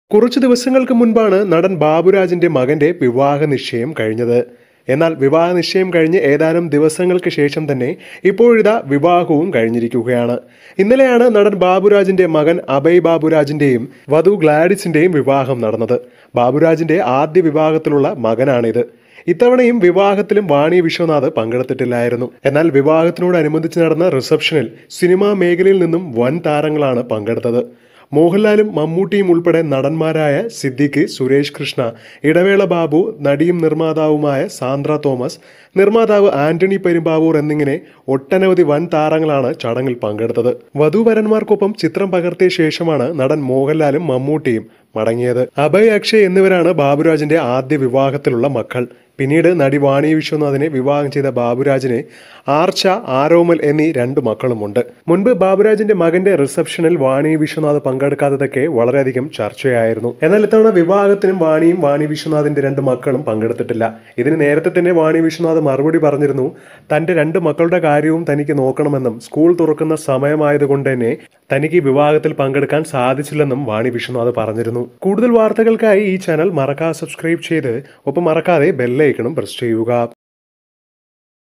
കുറച്ചു ദിവസങ്ങൾക്ക് മുൻപാണ് നടൻ ബാബുരാജിന്റെ മകന്റെ വിവാഹ നിശ്ചയം കഴിഞ്ഞത് എന്നാൽ വിവാഹ നിശ്ചയം കഴിഞ്ഞ് ഏതാനും ദിവസങ്ങൾക്ക് ശേഷം തന്നെ ഇപ്പോഴിതാ വിവാഹവും കഴിഞ്ഞിരിക്കുകയാണ് ഇന്നലെയാണ് നടൻ ബാബുരാജിന്റെ മകൻ അഭയ് ബാബുരാജിന്റെയും വധു ഗ്ലാഡിസിന്റെയും വിവാഹം നടന്നത് ബാബുരാജിന്റെ ആദ്യ വിവാഹത്തിലുള്ള മകനാണിത് ഇത്തവണയും വിവാഹത്തിലും വാണി വിശ്വനാഥ് പങ്കെടുത്തിട്ടില്ലായിരുന്നു എന്നാൽ വിവാഹത്തിനോടനുബന്ധിച്ച് നടന്ന റിസപ്ഷനിൽ സിനിമാ മേഖലയിൽ നിന്നും വൻ താരങ്ങളാണ് പങ്കെടുത്തത് മോഹൻലാലും മമ്മൂട്ടിയും ഉൾപ്പെടെ നടന്മാരായ സിദ്ദിഖ് സുരേഷ് കൃഷ്ണ ഇടവേള ബാബു നടിയും നിർമ്മാതാവുമായ സാന്ദ്ര തോമസ് നിർമ്മാതാവ് ആന്റണി പെരുമ്പാവൂർ എന്നിങ്ങനെ ഒട്ടനവധി വൻ താരങ്ങളാണ് ചടങ്ങിൽ പങ്കെടുത്തത് വധൂവരന്മാർക്കൊപ്പം ചിത്രം പകർത്തിയ ശേഷമാണ് നടൻ മോഹൻലാലും മമ്മൂട്ടിയും മടങ്ങിയത് അഭയ് അക്ഷയ് എന്നിവരാണ് ബാബുരാജിന്റെ ആദ്യ വിവാഹത്തിലുള്ള മക്കൾ പിന്നീട് നടി വാണി വിശ്വനാഥിനെ വിവാഹം ചെയ്ത ബാബുരാജിന് ആർച്ച ആരോമൽ എന്നീ രണ്ട് മക്കളുമുണ്ട് മുൻപ് ബാബുരാജിന്റെ മകന്റെ റിസപ്ഷനിൽ വാണി വിശ്വനാഥ് പങ്കെടുക്കാത്തതൊക്കെ വളരെയധികം ചർച്ചയായിരുന്നു എന്നാൽ ഇത്തവണ വിവാഹത്തിനും വാണിയും വാണി വിശ്വനാഥിന്റെ രണ്ട് മക്കളും പങ്കെടുത്തിട്ടില്ല ഇതിന് നേരത്തെ തന്നെ വാണി വിശ്വനാഥ് മറുപടി പറഞ്ഞിരുന്നു തന്റെ രണ്ട് മക്കളുടെ കാര്യവും തനിക്ക് നോക്കണമെന്നും സ്കൂൾ തുറക്കുന്ന സമയമായതുകൊണ്ട് തന്നെ തനിക്ക് ഈ വിവാഹത്തിൽ പങ്കെടുക്കാൻ സാധിച്ചില്ലെന്നും വാണി വിശ്വനാഥ് പറഞ്ഞിരുന്നു കൂടുതൽ വാർത്തകൾക്കായി ഈ ചാനൽ മറക്കാതെ സബ്സ്ക്രൈബ് ചെയ്ത് ഒപ്പം മറക്കാതെ ബെല്ലൈക്കണും പ്രസ് ചെയ്യുക